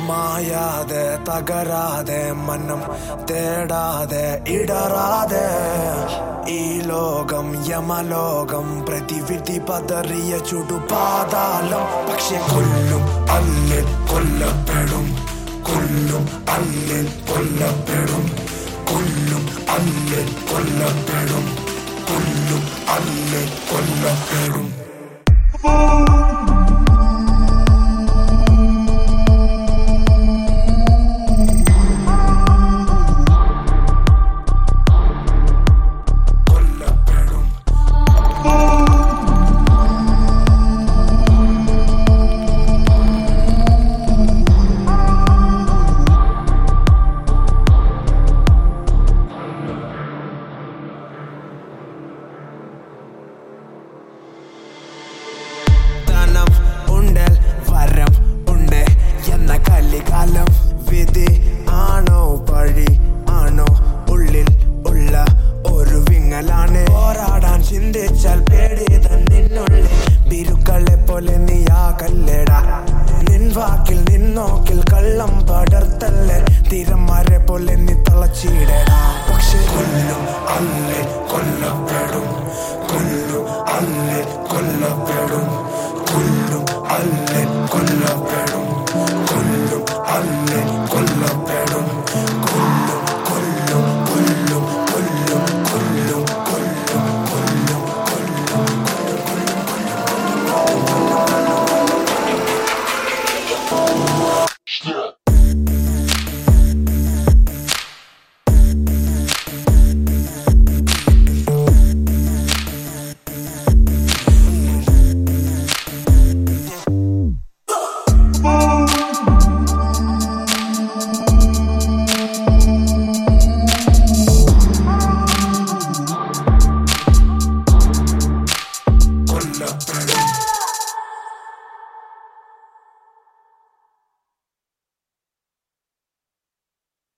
മായാതെ തകരാതെ മനം തേടാതെ ഇടറാതെ ഈ ലോകം യമലോകം പ്രതിവിധി പതറിയ ചുടുപാതാളം പക്ഷെ കൊല്ലും അല്ലിൽ കൊല്ലപ്പെടും കൊല്ലും അല്ലിൽ കൊല്ലപ്പെടും കൊല്ലും അല്ലിൽ കൊല്ലപ്പെടും കൊല്ലും അല്ലിൽ കൊല്ലപ്പെടും കൊല്ലപ്പെടും ധനം ഉണ്ടൽ വരം ഉണ്ട് എന്ന കലികാലം വിധി ആണോ പഴി ആണോ ഉള്ളിൽ ഉള്ള ഒരു വിങ്ങലാണ് പോരാടാൻ ചിന്തിച്ചാൽ പേടി തന്നിനുള്ളിൽ ബിരുക്കളെ പോലെ നീ ആ കല്ലടാ നിൻ വാക്കിൽ നിന്നോക്കിൽ കള്ളം പടർത്തല്ലേ തിരമാരെ പോലെ നീ തളച്ചിടടാ